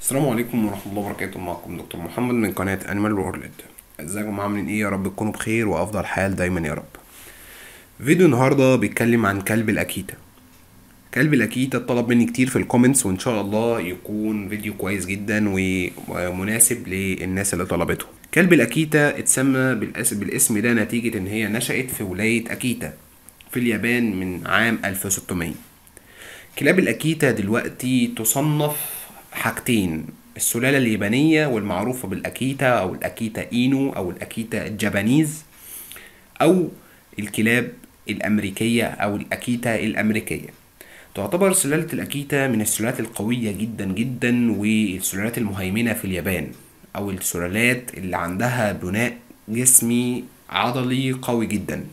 السلام عليكم ورحمة الله وبركاته معكم دكتور محمد من قناة أنيمال وورلد ازيكم عاملين ايه يا رب تكونوا بخير وأفضل حال دايما يا رب فيديو النهاردة بيتكلم عن كلب الأكيتا كلب الأكيتا اتطلب مني كتير في الكومنتس وإن شاء الله يكون فيديو كويس جدا ومناسب للناس اللي طلبته كلب الأكيتا اتسمى بالاسم, بالاسم ده نتيجة إن هي نشأت في ولاية أكيتا في اليابان من عام 1600 كلاب الأكيتا دلوقتي تصنف حاجتين السلالة اليابانية والمعروفة بالأكيتا أو الأكيتا إينو أو الأكيتا الجابانيز أو الكلاب الأمريكية أو الأكيتا الأمريكية تعتبر سلالة الأكيتا من السلالات القوية جدا جدا والسلالات المهيمنة في اليابان أو السلالات اللي عندها بناء جسمي عضلي قوي جدا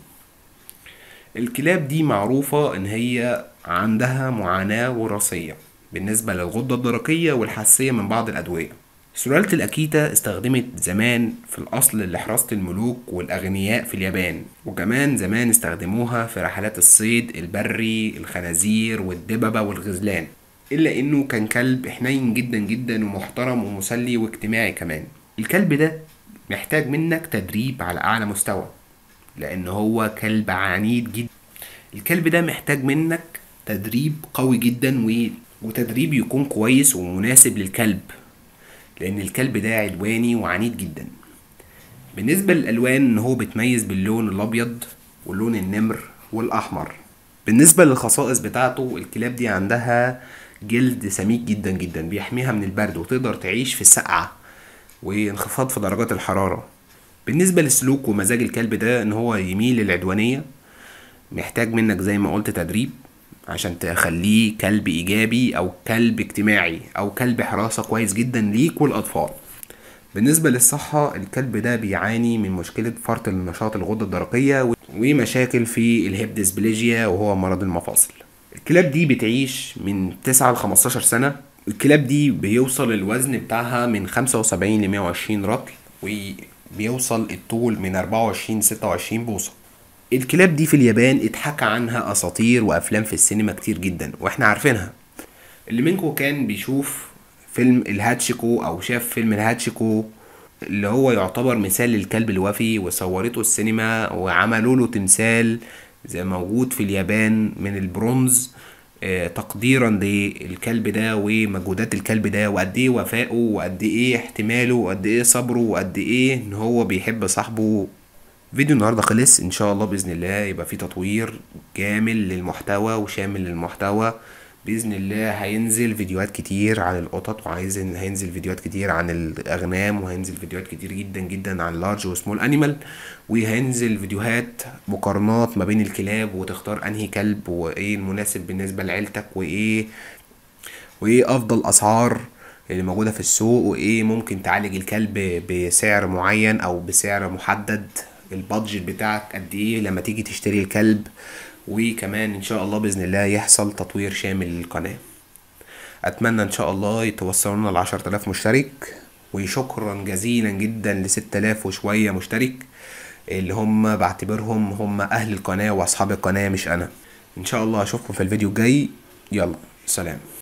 الكلاب دي معروفة إن هي عندها معاناة وراثية بالنسبة للغدة الدرقية والحساسية من بعض الأدوية سلالة الأكيتا استخدمت زمان في الأصل لحراسة الملوك والأغنياء في اليابان وكمان زمان استخدموها في رحلات الصيد البري الخنازير والدببة والغزلان إلا إنه كان كلب حنين جدا جدا ومحترم ومسلي واجتماعي كمان الكلب ده محتاج منك تدريب على أعلى مستوى لأن هو كلب عنيد جدا الكلب ده محتاج منك تدريب قوي جدا و... وتدريب يكون كويس ومناسب للكلب لأن الكلب ده عدواني وعنيد جدا بالنسبة للألوان إن هو بيتميز باللون الأبيض واللون النمر والأحمر بالنسبة للخصائص بتاعته الكلاب دي عندها جلد سميك جدا جدا بيحميها من البرد وتقدر تعيش في السقعة وانخفاض في درجات الحرارة بالنسبة للسلوك ومزاج الكلب ده ان هو يميل للعدوانية محتاج منك زي ما قلت تدريب عشان تخليه كلب ايجابي او كلب اجتماعي او كلب حراسة كويس جدا ليك والاطفال بالنسبة للصحة الكلب ده بيعاني من مشكلة فرط النشاط الغدة الدرقية ومشاكل في الهيب ديسبليجيا وهو مرض المفاصل الكلاب دي بتعيش من 9 ل 15 سنة الكلاب دي بيوصل الوزن بتاعها من 75 ل 120 رطل وبيوصل الطول من 24 ل 26 بوصة الكلاب دي في اليابان اتحكى عنها اساطير وافلام في السينما كتير جدا واحنا عارفينها اللي منكم كان بيشوف فيلم الهاتشيكو او شاف فيلم الهاتشيكو اللي هو يعتبر مثال للكلب الوفي وصورته السينما وعملوا له تمثال زي موجود في اليابان من البرونز آه تقديرا للكلب ده ومجهودات الكلب ده وقد ايه وفائه وقد ايه احتماله وقد ايه صبره وقد ايه ان هو بيحب صاحبه فيديو النهارده خلص ان شاء الله باذن الله يبقى فيه تطوير كامل للمحتوى وشامل للمحتوى باذن الله هينزل فيديوهات كتير عن القطط وعايز هينزل فيديوهات كتير عن الاغنام وهينزل فيديوهات كتير جدا جدا عن لارج وسمول انيمال وهينزل فيديوهات مقارنات ما بين الكلاب وتختار انهي كلب وايه المناسب بالنسبه لعيلتك وايه وايه افضل اسعار اللي موجوده في السوق وايه ممكن تعالج الكلب بسعر معين او بسعر محدد البادجت بتاعك قد ايه لما تيجي تشتري الكلب وكمان ان شاء الله باذن الله يحصل تطوير شامل للقناه اتمنى ان شاء الله يتوصلونا ل 10000 مشترك وشكرا جزيلا جدا ل 6000 وشويه مشترك اللي هم بعتبرهم هم اهل القناه واصحاب القناه مش انا ان شاء الله اشوفكم في الفيديو الجاي يلا سلام